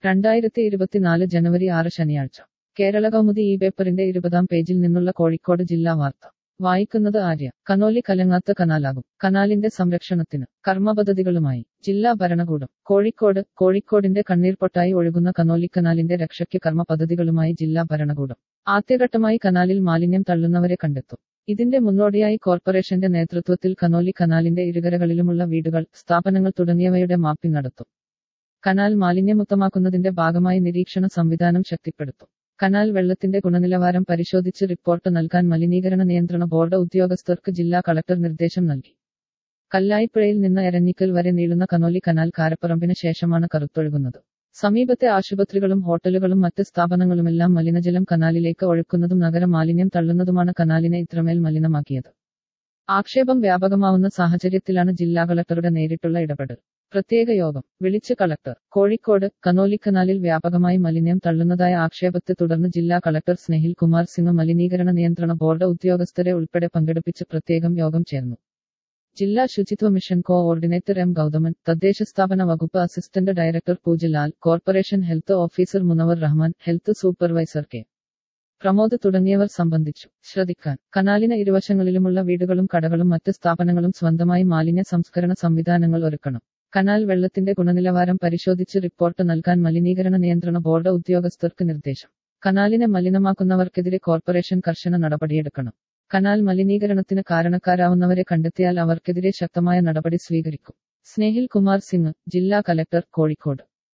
രണ്ടായിരത്തി ഇരുപത്തിനാല് ജനുവരി ആറ് ശനിയാഴ്ച കേരള കൗമുദി ഈ പേപ്പറിന്റെ ഇരുപതാം പേജിൽ നിന്നുള്ള കോഴിക്കോട് ജില്ലാ വാർത്ത വായിക്കുന്നത് ആര്യ കനോലി കലങ്ങാത്ത കനാലാകും കനാലിന്റെ സംരക്ഷണത്തിന് കർമ്മപദ്ധതികളുമായി ജില്ലാ ഭരണകൂടം കോഴിക്കോട് കോഴിക്കോടിന്റെ കണ്ണീർപ്പൊട്ടായി ഒഴുകുന്ന കനോലി കനാലിന്റെ രക്ഷയ്ക്ക് കർമ്മ പദ്ധതികളുമായി ജില്ലാ ഭരണകൂടം ആദ്യഘട്ടമായി കനാലിൽ മാലിന്യം തള്ളുന്നവരെ കണ്ടെത്തും ഇതിന്റെ മുന്നോടിയായി കോർപ്പറേഷന്റെ നേതൃത്വത്തിൽ കനോലി കനാലിന്റെ ഇരുകരകളിലുമുള്ള വീടുകൾ സ്ഥാപനങ്ങൾ തുടങ്ങിയവയുടെ മാപ്പിംഗ് നടത്തും കനാൽ മാലിന്യമുക്തമാക്കുന്നതിന്റെ ഭാഗമായി നിരീക്ഷണ സംവിധാനം ശക്തിപ്പെടുത്തും കനാൽ വെള്ളത്തിന്റെ ഗുണനിലവാരം പരിശോധിച്ച് റിപ്പോർട്ട് നൽകാൻ മലിനീകരണ നിയന്ത്രണ ബോർഡ് ഉദ്യോഗസ്ഥർക്ക് ജില്ലാ കളക്ടർ നിർദ്ദേശം നൽകി കല്ലായിപ്പുഴയിൽ നിന്ന് എരഞ്ഞിക്കൽ വരെ നീളുന്ന കനോലി കനാൽ കാരപ്പറമ്പിന് ശേഷമാണ് കറുത്തൊഴുകുന്നത് സമീപത്തെ ആശുപത്രികളും ഹോട്ടലുകളും മറ്റ് സ്ഥാപനങ്ങളുമെല്ലാം മലിനജലം കനാലിലേക്ക് ഒഴുക്കുന്നതും നഗര മാലിന്യം തള്ളുന്നതുമാണ് കനാലിനെ ഇത്രമേൽ മലിനമാക്കിയത് ആക്ഷേപം വ്യാപകമാവുന്ന സാഹചര്യത്തിലാണ് ജില്ലാ കളക്ടറുടെ നേരിട്ടുള്ള ഇടപെടൽ പ്രത്യേക യോഗം വിളിച്ച് കളക്ടർ കോഴിക്കോട് കനോലി കനാലിൽ വ്യാപകമായി മലിന്യം തള്ളുന്നതായ ആക്ഷേപത്തെ തുടർന്ന് ജില്ലാ കളക്ടർ സ്നേഹിൽ കുമാർ സിംഗ് മലിനീകരണ നിയന്ത്രണ ബോർഡ് ഉദ്യോഗസ്ഥരെ ഉൾപ്പെടെ പങ്കെടുപ്പിച്ച് പ്രത്യേകം യോഗം ചേർന്നു ജില്ലാ ശുചിത്വ മിഷൻ കോഓർഡിനേറ്റർ എം ഗൗതമൻ തദ്ദേശ സ്ഥാപന വകുപ്പ് assistant director Poojalal corporation health officer Munavar Rahman health supervisor K Pramod തുടങ്ങിയവർ സംബന്ധിച്ചു ശ്രദ്ധിക്കാൻ കനാലിന് ഇരുവശങ്ങളിലുമുള്ള വീടുകളും കടകളും മറ്റ് സ്ഥാപനങ്ങളും സ്വന്തമായി മാലിന്യ സംസ്കരണ സംവിധാനങ്ങൾ ഒരുക്കണം കനാൽ വെള്ളത്തിന്റെ ഗുണനിലവാരം പരിശോധിച്ച് റിപ്പോർട്ട് നൽകാൻ മലിനീകരണ നിയന്ത്രണ ബോർഡ് ഉദ്യോഗസ്ഥർക്ക് നിർദ്ദേശം കനാലിനെ മലിനമാക്കുന്നവർക്കെതിരെ കോർപ്പറേഷൻ കർശന നടപടിയെടുക്കണം കനാൽ മലിനീകരണത്തിന് കാരണക്കാരാവുന്നവരെ കണ്ടെത്തിയാൽ അവർക്കെതിരെ ശക്തമായ നടപടി സ്വീകരിക്കും സ്നേഹിൽ കുമാർ സിംഗ് ജില്ലാ കലക്ടർ കോഴിക്കോട്